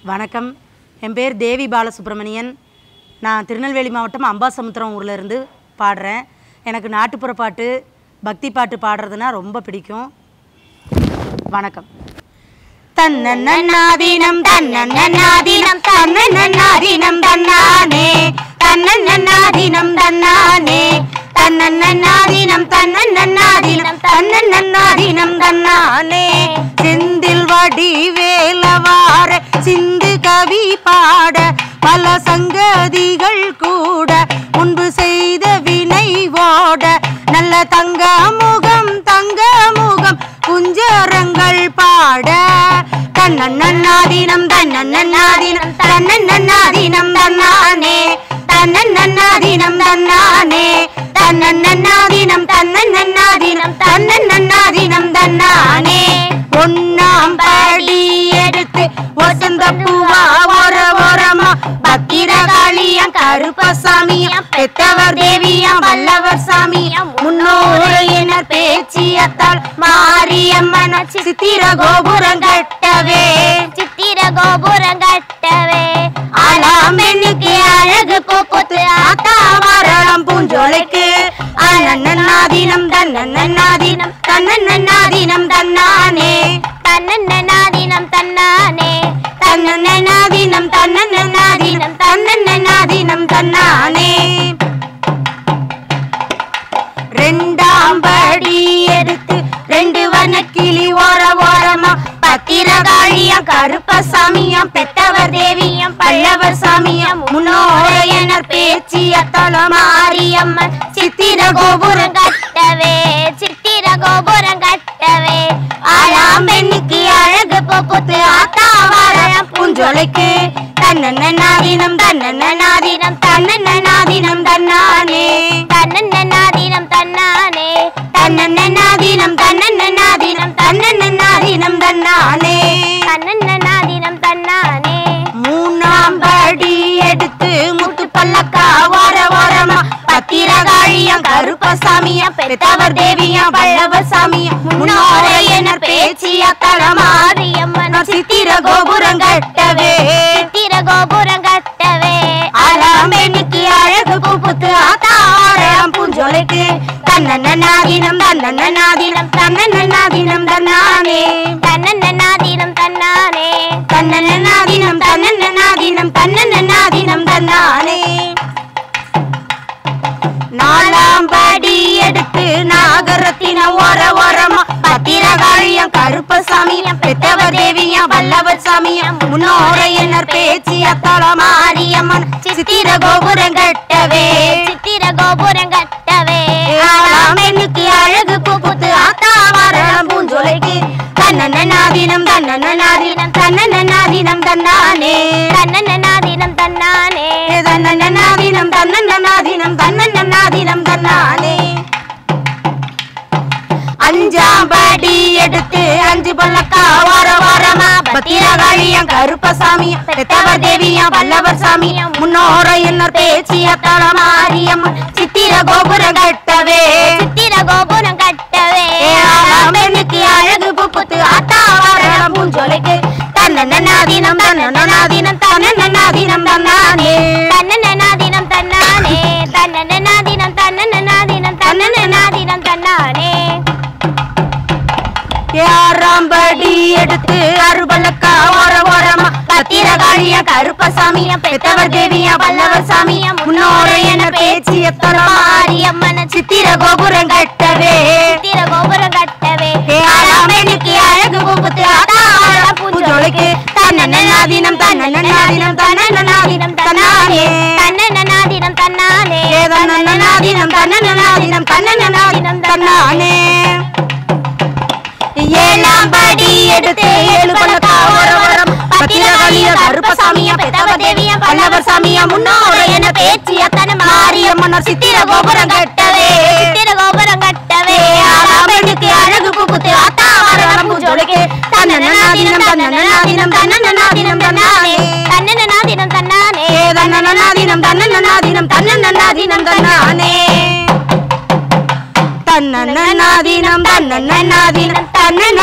வணக்கம் என் பேர் தேவி பாலசுப்ரமணியன் நான் திருநெல்வேலி மாவட்டம் அம்பாசமுத்திரம் ஊர்ல இருந்து பாடுறேன் எனக்கு நாட்டுப்புற பாட்டு பக்தி பாட்டு பாடுறதுனா ரொம்ப பிடிக்கும் வணக்கம் தன்னன்னாதீனம் தன்னன்னாதீனம் தன்னன்னாதீனம் தன்னானே தன்னன்னாதீனம் தன்னானே தன்னன்னாதீனம் தன்னன்னாதீனம் தன்னன்னாதீனம் தன்னானே செந்தில் வடி வேலவார சிந்து கவி பாட பல சங்கதிகள் கூட முன்பு செய்த வினை ஓட நல்ல தங்க முகம் தங்க முகம் குஞ்சரங்கள் பாட தன்னன்னாதீனம் தன்னன்னாதீனம் தன்னன்னாதீனம் தன்னானே தன்னன்னாதீனம் தன்னானே தன்னன்னாதீனம் தன்னன்னாதீனம் தன்னன்னாதீனம் தன்னானே ஒன்னாம் படி எடுத்து வசந்த பூவா ஓர ஓரமா பத்திரகாளியம் கருப்பசாமியம் பெத்தவர் தேவியம் வல்லவர் சாமியம் முன்னோரையினர் பேச்சியத்தால் மாரியம்மன் சித்திர கோபுரம் கட்டவே சித்திர கோபுரம் கட்டவே ஆலாம் பெண்ணுக்கு அழகு போக்குத்து ஆத்தா வரலாம் பூஞ்சோலைக்கு அண்ணன்னாதீனம் தன்னன்னாதீனம் தன்னன்னாதீனம் தன்னானே தன்னன்னாதீனம் தன்னானே தன்னன்னாதீனம் தன்னன்னாதீனம் தன்னன்னாதீனம் தன்னானே ரெண்டாம் படி எடுத்து ரெண்டு வனக்கிளி ஓர ஓரமா பத்திரகாளியம் கருப்பசாமியம் பெத்தவர் தேவியம் பல்லவர் சாமியம் முன்னோரையனர் பேச்சியத்தல மாரியம்மன் சித்திர கோபுரம் கட்டவே சித்திர கோபுரம் கட்டவே ஆளாம் பெண்ணுக்கு அழகு போக்குத்து ஆத்தா வாரம் பூஞ்சோலைக்கு தன்னன்னாதீனம் தன்னன்னாதீனம் தன்னன்னாதீனம் தன்னானே தன்னன்னாதீனம் தன்னானே தன்னன்னாதீனம் தன்னன்னாதீனம் தன்னன்னாதீனம் தன்னானே தன்னன்னாதீனம் தன்னானே மூணாம் படி எடுத்து முத்து பல்லக்கா ஓர ஓரமா பத்திரகாளியம் கருப்பசாமியம் பெத்தவர் தேவியம் பல்லவர் சாமியம் முன்னோரையனர் பேச்சிய தலமாரியம்மன் சித்திர கோபுரம் கட்டவே சித்திர கோபுரம் கட்டவே ஆலாம்பெண்ணுக்கு அழகு பூப்புத்து ஆத்தாரம் பூஞ்சோலைக்கு தன்னன்னாதீனம் தன்னன்னாதீனம் தன்னன்னாதீனம் தன்னானே தன்னன்னாதீனம் தன்னானே தன்னன்னாதீனம் தன்னன்னாதீனம் தன்னன்னாதீனம் தன்னானே நாலாம் படி எடுத்து நாகரத்தின ஓர ஓரமா பத்திரகாளியம் கருப்பசாமியம் பெத்தவர் தேவியம் வல்லவர் சாமியம் முன்னோரையனர் பேச்சிய தலமாரியம்மன் சித்திர கோபுரம் கட்டவே சித்திர கோபுரம் கட்டவே ஆளாமென்னுக்கு அழகு பூப்புத்து ஆத்தா வரலாம் பூஞ்சோலைக்கு தன்னன்னாதீனம் தன்னன்னாதீனம் தன்னன்னாதீனம் தன்னானே தன்னன்னாதீனம் தன்னானே தன்னன்னாதீனம் தன்னன்னாதீனம் தன்னன்னாதீனம் தன்னானே அஞ்சாம் படி எடுத்து அஞ்சு பல்லக்கா வார வாரமா பத்திரகாளியம் கருப்பசாமியம் பெத்தவர் தேவியம் வல்லவர் சாமியம் முன்னோரையனர் பேச்சிய தலமாரியம்மன் சித்திர கோபுரம் கட்டவே சித்திர கோபுரம் கட்டவே ஆமெனுக்கு அழகு புப்புத்து ஆத்தா வரலாம் பூஞ்சோலைக்கு தன்னன்னாதீனம் தன்னன்னாதீனம் தன்னன்னாதீனம் தன்னானே தன்னன்னாதீனம் தன்னானே தன்னன்னாதீனம் தன்னன்னாதீனம் தன்னன்னாதீனம் தன்னானே யாராம் படி எடுத்து அறுபலக்கா ஓர ஓரமா பத்திரகாளிய கருப்பசாமியம் பெத்தவர் தேவியா வல்லவர் சாமியம் முன்னோரையன பேச்சிய மாரியம்மன் சித்திர கோபுரம் கட்டவே சித்திர கோபுரம் கட்டவே ஆறாமெனுக்கு அழகு பூப்புத்து ஆதாரம் பூஞ்சோலைக்கு தன்னன்னாதீனம் தன்னன்னாதீனம் தன்னன்னாதீனம் தன்னானே தன்னன்னாதீனம் தன்னானே தன்னன்னாதீனம் தன்னன்னாதீனம் தன்னன்னாதீனம் தன்னானே ஏழாம் படி எடுத்து ஏழு பல்லக்கா ஓர ஓரம் பத்திரகாளிய கருப்பசாமியம் பெத்தவ தேவியம் பல்லவர் சாமியம் முன்னோரையன பேச்சிய தன மாரியம்மன் சித்திர கோபுரம் கட்டவே சித்திர கோபுரம் கட்டவே ஆறாமெனுக்கு அழகு பூப்புத்து ஆத்தா வரலாம் பூஞ்சோலைக்கு தன்னன்னாதீனம் தன்னன்னாதீனம் தன்னன்னாதீனம் தன்னானே தன்னன்னாதீனம் தன்னானே தன்னன்னாதீனம் தன்னன்னாதீனம் தன்னன்னாதீனம் தன்னானே தன்னன்னாதீனம் தன்னன்னாதீனம் தன்னன்னாதீனம்